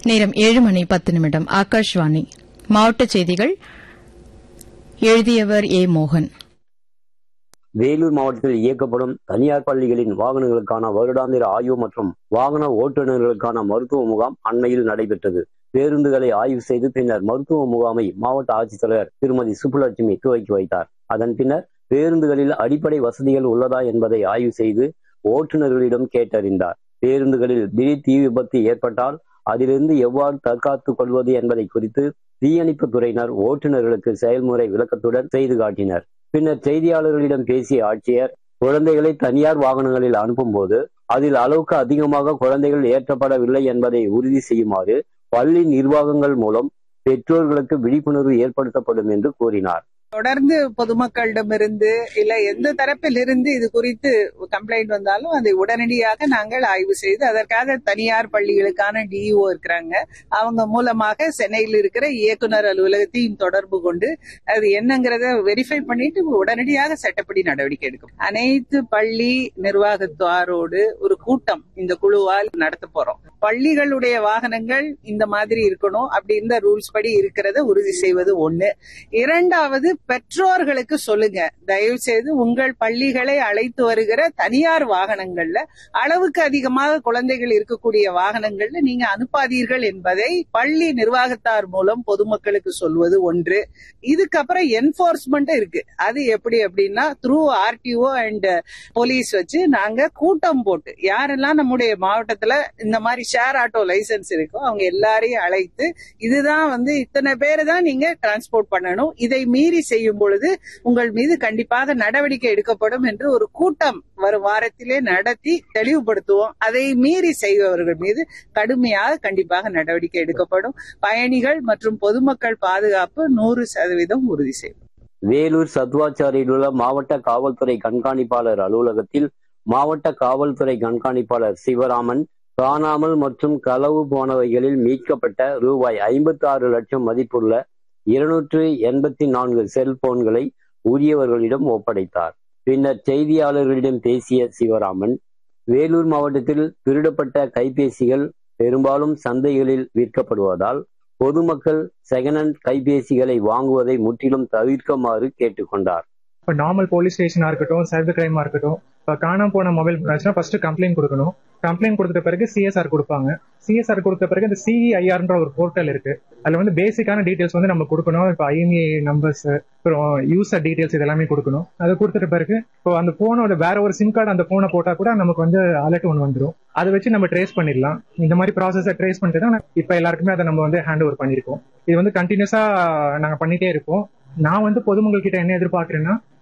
நேரம் ஏழு மணி பத்து நிமிடம் ஆகாஷ்வாணி மாவட்ட செய்திகள் எழுதியவர் ஏ மோகன் வேலூர் மாவட்டத்தில் இயக்கப்படும் தனியார் பள்ளிகளின் வாகனங்களுக்கான வருடாந்திர ஆய்வு மற்றும் வாகன ஓட்டுநர்களுக்கான மருத்துவ முகாம் அண்மையில் நடைபெற்றது பேருந்துகளை ஆய்வு செய்து பின்னர் மருத்துவ முகாமை மாவட்ட ஆட்சித்தலைவர் திருமதி சுப்புலட்சுமி துவக்கி வைத்தார் அதன் பின்னர் பேருந்துகளில் அடிப்படை வசதிகள் உள்ளதா என்பதை ஆய்வு செய்து ஓட்டுநர்களிடம் கேட்டறிந்தார் பேருந்துகளில் திடீர் தீ விபத்து ஏற்பட்டால் அதிலிருந்து எவ்வாறு தற்காத்துக் கொள்வது என்பதை குறித்து தீயணைப்பு துறையினர் ஓட்டுநர்களுக்கு செயல்முறை விளக்கத்துடன் செய்து காட்டினர் பின்னர் செய்தியாளர்களிடம் பேசிய ஆட்சியர் குழந்தைகளை தனியார் வாகனங்களில் அனுப்பும்போது அதில் அளவுக்கு அதிகமாக குழந்தைகள் ஏற்றப்படவில்லை என்பதை உறுதி செய்யுமாறு பள்ளி நிர்வாகங்கள் மூலம் பெற்றோர்களுக்கு விழிப்புணர்வு ஏற்படுத்தப்படும் என்று கூறினார் தொடர்ந்து பொதுமக்களிடமிருந்து இல்ல எந்த தரப்பில் இருந்து இது குறித்து கம்ப்ளைண்ட் வந்தாலும் அதை உடனடியாக நாங்கள் ஆய்வு செய்து அதற்காக தனியார் பள்ளிகளுக்கான டிஇஓ இருக்கிறாங்க அவங்க மூலமாக சென்னையில் இருக்கிற இயக்குனர் அலுவலகத்தையும் தொடர்பு கொண்டு அது என்னங்கிறத வெரிஃபை பண்ணிட்டு உடனடியாக சட்டப்படி நடவடிக்கை எடுக்கும் அனைத்து பள்ளி நிர்வாகத்தாரோடு ஒரு கூட்டம் இந்த குழுவால் நடத்த போறோம் பள்ளிகளுடைய வாகனங்கள் இந்த மாதிரி இருக்கணும் அப்படி இந்த ரூல்ஸ் படி இருக்கிறத உறுதி செய்வது ஒண்ணு இரண்டாவது பெற்றோர்களுக்கு சொல்லுங்க தயவு செய்து உங்கள் பள்ளிகளை அழைத்து வருகிற தனியார் வாகனங்கள்ல அளவுக்கு அதிகமாக குழந்தைகள் இருக்கக்கூடிய வாகனங்கள்ல நீங்க அனுப்பாதீர்கள் என்பதை பள்ளி நிர்வாகத்தார் மூலம் பொதுமக்களுக்கு சொல்வது ஒன்று இதுக்கப்புறம் என்போர்ஸ்மெண்ட் இருக்கு அது எப்படி அப்படின்னா த்ரூ ஆர்டிஓ அண்ட் போலீஸ் வச்சு நாங்க கூட்டம் போட்டு யாரெல்லாம் நம்முடைய மாவட்டத்துல இந்த மாதிரி ஷேர் ஆட்டோ லைசன்ஸ் இருக்கோ அவங்க எல்லாரையும் அழைத்து இதுதான் வந்து இத்தனை பேரை தான் நீங்க டிரான்ஸ்போர்ட் பண்ணணும் இதை மீறி செய்யும் பொழுது உங்கள் மீது கண்டிப்பாக நடவடிக்கை எடுக்கப்படும் என்று ஒரு கூட்டம் வரும் வாரத்திலே நடத்தி தெளிவுபடுத்துவோம் அதை மீறி செய்பவர்கள் மீது கடுமையாக கண்டிப்பாக நடவடிக்கை எடுக்கப்படும் பயணிகள் மற்றும் பொதுமக்கள் பாதுகாப்பு நூறு சதவீதம் உறுதி செய்யும் வேலூர் சத்வாச்சாரியில் உள்ள மாவட்ட காவல்துறை கண்காணிப்பாளர் அலுவலகத்தில் மாவட்ட காவல்துறை கண்காணிப்பாளர் சிவராமன் காணாமல் மற்றும் களவு போனவைகளில் மீட்கப்பட்ட ரூபாய் ஐம்பத்தி ஆறு லட்சம் மதிப்புள்ள இருநூற்று எண்பத்தி நான்கு செல்போன்களை உரியவர்களிடம் ஒப்படைத்தார் பின்னர் செய்தியாளர்களிடம் பேசிய சிவராமன் வேலூர் மாவட்டத்தில் திருடப்பட்ட கைபேசிகள் பெரும்பாலும் சந்தைகளில் விற்கப்படுவதால் பொதுமக்கள் செகண்ட் ஹேண்ட் கைபேசிகளை வாங்குவதை முற்றிலும் தவிர்க்குமாறு கேட்டுக்கொண்டார் இப்போ நார்மல் போலீஸ் ஸ்டேஷனா இருக்கட்டும் சைபர் கிரைமா இருக்கட்டும் இப்போ காணாம போன மொபைல் இருந்துச்சுன்னா ஃபர்ஸ்ட் கம்ப்ளைண்ட் கொடுக்கணும் கம்ப்ளைண்ட் கொடுத்த பிறகு சிஎஸ்ஆர் கொடுப்பாங்க சிஎஸ்ஆர் கொடுத்த பிறகு இந்த சிஇஐஆர்ன்ற ஒரு போர்ட்டல் இருக்கு அதுல வந்து பேசிக்கான டீடைல்ஸ் வந்து நம்ம கொடுக்கணும் இப்போ ஐஎம்ஏ நம்பர்ஸ் அப்புறம் யூசர் டீடைல்ஸ் இதெல்லாமே கொடுக்கணும் அதை கொடுத்துட்ட பிறகு இப்போ அந்த போனோட வேற ஒரு சிம் கார்டு அந்த போனை போட்டா கூட நமக்கு வந்து அலர்ட் ஒன்று வந்துடும் அதை வச்சு நம்ம ட்ரேஸ் பண்ணிடலாம் இந்த மாதிரி ப்ராசஸை ட்ரேஸ் பண்ணிட்டு தான் இப்போ எல்லாருக்குமே அதை நம்ம வந்து ஹேண்ட் ஓவர் பண்ணியிருக்கோம் இது வந்து கண்டினியூஸா நாங்கள் பண்ணிட்டே இருப்போம் நான் வந்து பொதுமக்கள் கிட்ட என்ன எதிர்பார்க்கறேன்னா